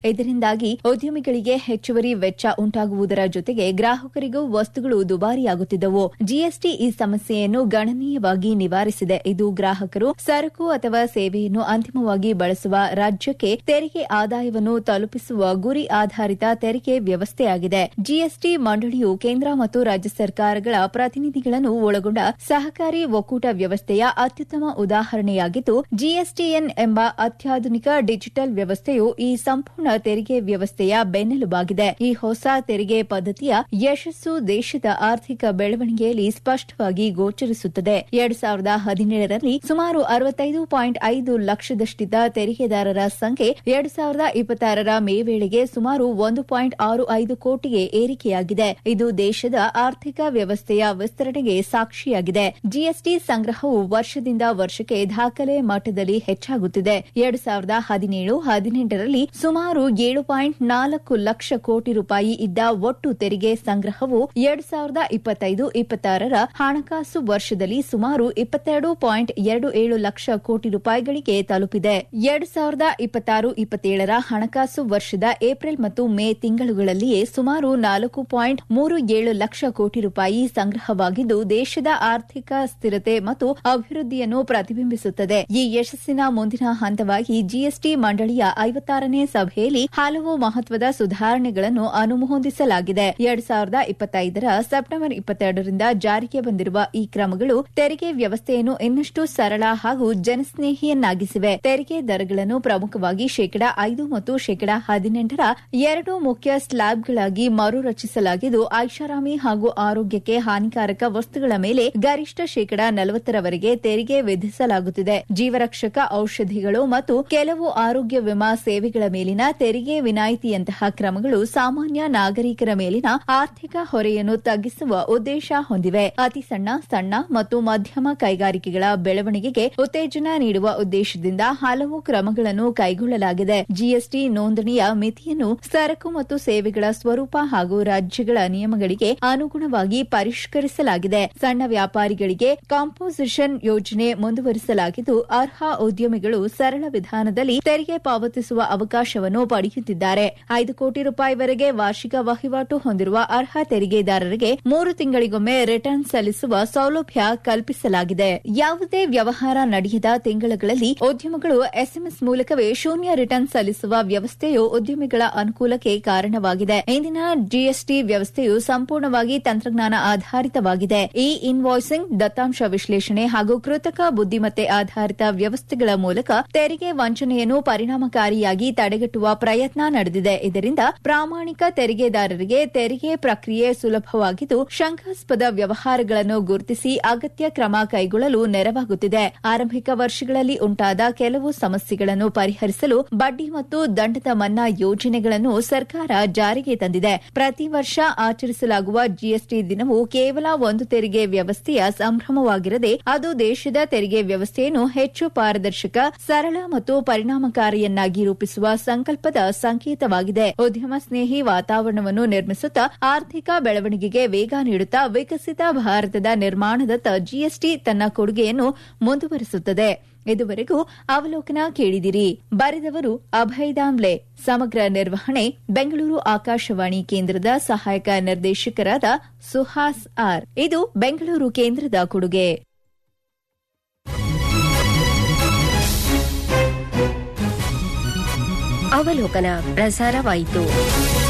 ಇದರಿಂದಾಗಿ ಉದ್ಯಮಿಗಳಿಗೆ ಹೆಚ್ಚುವರಿ ವೆಚ್ಚ ಉಂಟಾಗುವುದರ ಜೊತೆಗೆ ಗ್ರಾಹಕರಿಗೂ ವಸ್ತುಗಳು ದುಬಾರಿಯಾಗುತ್ತಿದ್ದವು ಜಿಎಸ್ಟಿ ಈ ಸಮಸ್ಯೆಯನ್ನು ಗಣನೀಯವಾಗಿ ನಿವಾರಿಸಿದೆ ಇದು ಗ್ರಾಹಕರು ಸರಕು ಅಥವಾ ಸೇವೆಯನ್ನು ಅಂತಿಮವಾಗಿ ಬಳಸುವ ರಾಜ್ಯಕ್ಕೆ ತೆರಿಗೆ ಆದಾಯವನ್ನು ತಲುಪಿಸುವ ಗುರಿ ಆಧಾರಿತ ತೆರಿಗೆ ವ್ಯವಸ್ಥೆಯಾಗಿದೆ ಜಿಎಸ್ಟಿ ಮಂಡಳಿಯು ಕೇಂದ್ರ ಮತ್ತು ರಾಜ್ಯ ಸರ್ಕಾರಗಳ ಪ್ರತಿನಿಧಿಗಳನ್ನು ಒಳಗೊಂಡ ಸಹಕಾರಿ ಒಕ್ಕೂಟ ವ್ಯವಸ್ಥೆಯ ಅತ್ಯುತ್ತಮ ಉದಾಹರಣೆಯಾಗಿದ್ದು ಜಿಎಸ್ಟಿಎನ್ ಎಂಬ ಅತ್ಯಾಧುನಿಕ ಡಿಜಿಟಲ್ ವ್ಯವಸ್ಥೆಯು ಈ ಸಂಪೂರ್ಣ ತೆರಿಗೆ ವ್ಯವಸ್ಥೆಯ ಬೆನ್ನೆಲುಬಾಗಿದೆ ಈ ಹೊಸ ತೆರಿಗೆ ಪದ್ಧತಿಯ ಯಶಸ್ಸು ದೇಶದ ಆರ್ಥಿಕ ಬೆಳವಣಿಗೆಯಲ್ಲಿ ಸ್ಪಷ್ಟವಾಗಿ ಗೋಚರಿಸುತ್ತದೆ ಎರಡು ಸಾವಿರದ ಹದಿನೇಳರಲ್ಲಿ ಸುಮಾರು ಅರವತ್ತೈದು ಪಾಯಿಂಟ್ ಐದು ಲಕ್ಷದಷ್ಟಿದ್ದ ತೆರಿಗೆದಾರರ ಸಂಖ್ಯೆ ಎರಡು ಸಾವಿರದ ಇಪ್ಪತ್ತಾರರ ಮೇ ವೇಳೆಗೆ ಸುಮಾರು ಒಂದು ಪಾಯಿಂಟ್ ಆರು ಐದು ಕೋಟಿಗೆ ಏರಿಕೆಯಾಗಿದೆ ಇದು ದೇಶದ ಆರ್ಥಿಕ ವ್ಯವಸ್ಥೆಯ ವಿಸ್ತರಣೆಗೆ ಸಾಕ್ಷಿಯಾಗಿದೆ ಜಿಎಸ್ಟಿ ಸಂಗ್ರಹವು ವರ್ಷದಿಂದ ವರ್ಷಕ್ಕೆ ದಾಖಲೆ ಮಟ್ಟದಲ್ಲಿ ಹೆಚ್ಚಾಗುತ್ತಿದೆ ಎರಡು ಸಾವಿರದ ಹದಿನೇಳು ಹದಿನೆಂಟರಲ್ಲಿ ಸುಮಾರು ಏಳು ಪಾಯಿಂಟ್ ನಾಲ್ಕು ಲಕ್ಷ ಕೋಟಿ ರೂಪಾಯಿ ಇದ್ದ ಒಟ್ಟು ತೆರಿಗೆ ಸಂಗ್ರಹವು ಎರಡು ಸಾವಿರದ ಇಪ್ಪತ್ತೈದು ಇಪ್ಪತ್ತಾರರ ಹಣಕಾಸು ವರ್ಷದಲ್ಲಿ ಸುಮಾರು ಇಪ್ಪತ್ತೆರಡು ಪಾಯಿಂಟ್ ಎರಡು ಏಳು ಲಕ್ಷ ಕೋಟಿ ರೂಪಾಯಿಗಳಿಗೆ ತಲುಪಿದೆ ಎರಡು ಸಾವಿರದ ಇಪ್ಪತ್ತಾರು ಇಪ್ಪತ್ತೇಳರ ಹಣಕಾಸು ವರ್ಷದ ಏಪ್ರಿಲ್ ಮತ್ತು ಮೇ ತಿಂಗಳುಗಳಲ್ಲಿಯೇ ಸುಮಾರು ನಾಲ್ಕು ಪಾಯಿಂಟ್ ಮೂರು ಏಳು ಲಕ್ಷ ಕೋಟಿ ರೂಪಾಯಿ ಸಂಗ್ರಹವಾಗಿದ್ದು ದೇಶದ ಆರ್ಥಿಕ ಸ್ಥಿರತೆ ಮತ್ತು ಅಭಿವೃದ್ಧಿಯನ್ನು ಪ್ರತಿಬಿಂಬಿಸುತ್ತದೆ ಈ ಯಶಸ್ಸಿನ ಮುಂದಿನ ಹಂತವಾಗಿ ಜಿಎಸ್ಟಿ ಮಂಡಳಿಯ ಐವತ್ತಾರನೇ ಸಭೆಯಲ್ಲಿ ಹಲವು ಮಹತ್ವದ ಸುಧಾರಣೆಗಳನ್ನು ಅನುಮೋದಿಸಲಾಗಿದೆ ಎರಡ್ ಸಾವಿರದ ಇಪ್ಪತ್ತೈದರ ಸೆಪ್ಟೆಂಬರ್ ಇಪ್ಪತ್ತೆರಡರಿಂದ ಜಾರಿಗೆ ಬಂದಿರುವ ಈ ಕ್ರಮಗಳು ತೆರಿಗೆ ವ್ಯವಸ್ಥೆಯನ್ನು ಇನ್ನಷ್ಟು ಸರಳ ಹಾಗೂ ಜನಸ್ನೇಹಿಯನ್ನಾಗಿಸಿವೆ ತೆರಿಗೆ ದರಗಳನ್ನು ಪ್ರಮುಖವಾಗಿ ಶೇಕಡಾ ಐದು ಮತ್ತು ಶೇಕಡಾ ಹದಿನೆಂಟರ ಎರಡು ಮುಖ್ಯ ಸ್ಲ್ಯಾಬ್ಗಳಾಗಿ ಮರುರಚಿಸಲಾಗಿದ್ದು ಐಷಾರಾಮಿ ಹಾಗೂ ಆರೋಗ್ಯಕ್ಕೆ ಹಾನಿಕಾರಕ ವಸ್ತುಗಳ ಮೇಲೆ ಗರಿಷ್ಠ ಶೇಕಡಾ ನಲವತ್ತರವರೆಗೆ ತೆರಿಗೆ ವಿಧಿಸಲಾಗುತ್ತಿದೆ ಜೀವರಕ್ಷಕ ಔಷಧಿಗಳು ಮತ್ತು ಕೆಲವು ಆರೋಗ್ಯ ವಿಮಾ ಸೇವೆಗಳ ಮೇಲಿನ ತೆರಿಗೆ ವಿನಾಯಿತಿಯಂತಹ ಕ್ರಮಗಳು ಸಾಮಾನ್ಯ ನಾಗರಿಕರ ಮೇಲಿನ ಆರ್ಥಿಕ ಹೊರೆಯನ್ನು ತಗ್ಗಿಸುವ ಉದ್ದೇಶ ಹೊಂದಿವೆ ಅತಿ ಸಣ್ಣ ಸಣ್ಣ ಮತ್ತು ಮಧ್ಯಮ ಕೈಗಾರಿಕೆಗಳ ಬೆಳವಣಿಗೆಗೆ ಉತ್ತೇಜನ ನೀಡುವ ಉದ್ದೇಶದಿಂದ ಹಲವು ಕ್ರಮಗಳನ್ನು ಕೈಗೊಳ್ಳಲಾಗಿದೆ ಜಿಎಸ್ಟಿ ನೋಂದಣಿಯ ಮಿತಿಯನ್ನು ಸರಕು ಮತ್ತು ಸೇವೆಗಳ ಸ್ವರೂಪ ಹಾಗೂ ರಾಜ್ಯಗಳ ನಿಯಮಗಳಿಗೆ ಅನುಗುಣವಾಗಿ ಪರಿಷ್ಕರಿಸಲಾಗಿದೆ ಸಣ್ಣ ವ್ಯಾಪಾರಿಗಳಿಗೆ ಕಾಂಪೋಸಿಷನ್ ಯೋಜನೆ ಮುಂದುವರಿಸಲಾಗಿದ್ದು ಅರ್ಹ ಉದ್ಯಮಿಗಳು ಸರಳ ವಿಧಾನದಲ್ಲಿ ತೆರಿಗೆ ಪಾವತಿಸುವ ಅವಕಾಶವನ್ನು ಪಡೆಯುತ್ತಿದ್ದಾರೆ ಐದು ಕೋಟಿ ರೂಪಾಯಿವರೆಗೆ ವಾರ್ಷಿಕ ವಹಿವಾಟು ಹೊಂದಿರುವ ಅರ್ಹ ತೆರಿಗೆದಾರರಿಗೆ ಮೂರು ತಿಂಗಳಿಗೊಮ್ಮೆ ರಿಟರ್ನ್ ಸಲ್ಲಿಸುವ ಸೌಲಭ್ಯ ಕಲ್ಪಿಸಲಾಗಿದೆ ಯಾವುದೇ ವ್ಯವಹಾರ ನಡೆಯದ ತಿಂಗಳುಗಳಲ್ಲಿ ಉದ್ಯಮಗಳು ಎಸ್ಎಂಎಸ್ ಮೂಲಕವೇ ಶೂನ್ಯ ರಿಟರ್ನ್ ಸಲ್ಲಿಸುವ ವ್ಯವಸ್ಥೆಯು ಉದ್ಯಮಿಗಳ ಅನುಕೂಲಕ್ಕೆ ಕಾರಣವಾಗಿದೆ ಇಂದಿನ ಜಿಎಸ್ಟಿ ವ್ಯವಸ್ಥೆಯು ಸಂಪೂರ್ಣವಾಗಿ ತಂತ್ರಜ್ಞಾನ ಆಧಾರಿತವಾಗಿದೆ ಇ ಇನ್ವಾಯ್ಸಿಂಗ್ ದತ್ತಾಂಶ ವಿಶ್ಲೇಷಣೆ ಹಾಗೂ ಕೃತಕ ಬುದ್ದಿಮತ್ತೆ ಆಧಾರಿತ ವ್ಯವಸ್ಥೆಗಳ ಮೂಲಕ ತೆರಿಗೆ ವಂಚನೆಯನ್ನು ಪರಿಣಾಮಕಾರಿಯಾಗಿ ತಡೆಗಟ್ಟುವ ಪ್ರಯತ್ನ ನಡೆದಿದೆ ಇದರಿಂದ ಪ್ರಾಮಾಣಿಕ ತೆರಿಗೆದಾರರಿಗೆ ತೆರಿಗೆ ಪ್ರಕ್ರಿಯೆ ಸುಲಭವಾಗಿದ್ದು ಶಂಕಾಸ್ಪದ ವ್ಯವಹಾರಗಳನ್ನು ಗುರುತಿಸಿ ಅಗತ್ಯ ಕ್ರಮ ಕೈಗೊಳ್ಳಲು ನೆರವಾಗುತ್ತಿದೆ ಆರಂಭಿಕ ವರ್ಷಗಳಲ್ಲಿ ಉಂಟಾದ ಕೆಲವು ಸಮಸ್ಯೆಗಳನ್ನು ಪರಿಹರಿಸಲು ಬಡ್ಡಿ ಮತ್ತು ದಂಡದ ಮನ್ನಾ ಯೋಜನೆಗಳನ್ನು ಸರ್ಕಾರ ಜಾರಿಗೆ ತಂದಿದೆ ಪ್ರತಿ ವರ್ಷ ಆಚರಿಸಲಾಗುವ ಜಿಎಸ್ಟಿ ದಿನವು ಕೇವಲ ಒಂದು ತೆರಿಗೆ ವ್ಯವಸ್ಥೆಯ ಸಂಭ್ರಮವಾಗಿರದೆ ಅದು ದೇಶದ ತೆರಿಗೆ ವ್ಯವಸ್ಥೆಯನ್ನು ಹೆಚ್ಚು ಪಾರದರ್ಶಕ ಸರಳ ಮತ್ತು ಪರಿಣಾಮಕಾರಿಯನ್ನಾಗಿ ರೂಪಿಸುವ ಸಂಕಲ್ಪದ ಸಂಕೇತವಾಗಿದೆ ಉದ್ಯಮ ಸ್ನೇಹಿ ವಾತಾವರಣವನ್ನು ನಿರ್ಮಿಸುತ್ತಾ ಆರ್ಥಿಕ ಬೆಳವಣಿಗೆಗೆ ವೇಗ ನೀಡುತ್ತಾ ವಿಕಸಿತ ಭಾರತದ ನಿರ್ಮಾಣದತ್ತ ಜಿಎಸ್ಟಿ ತನ್ನ ಕೊಡುಗೆಯನ್ನು ಮುಂದುವರಿಸುತ್ತದೆ ಇದುವರೆಗೂ ಅವಲೋಕನ ಕೇಳಿದಿರಿ ಬರೆದವರು ಅಭಯ್ ದಾಮ್ಲೆ ಸಮಗ್ರ ನಿರ್ವಹಣೆ ಬೆಂಗಳೂರು ಆಕಾಶವಾಣಿ ಕೇಂದ್ರದ ಸಹಾಯಕ ನಿರ್ದೇಶಕರಾದ ಸುಹಾಸ್ ಆರ್ ಇದು ಬೆಂಗಳೂರು ಕೇಂದ್ರದ ಕೊಡುಗೆ ಅವಲೋಕನ ಪ್ರಸಾರವಾಯಿತು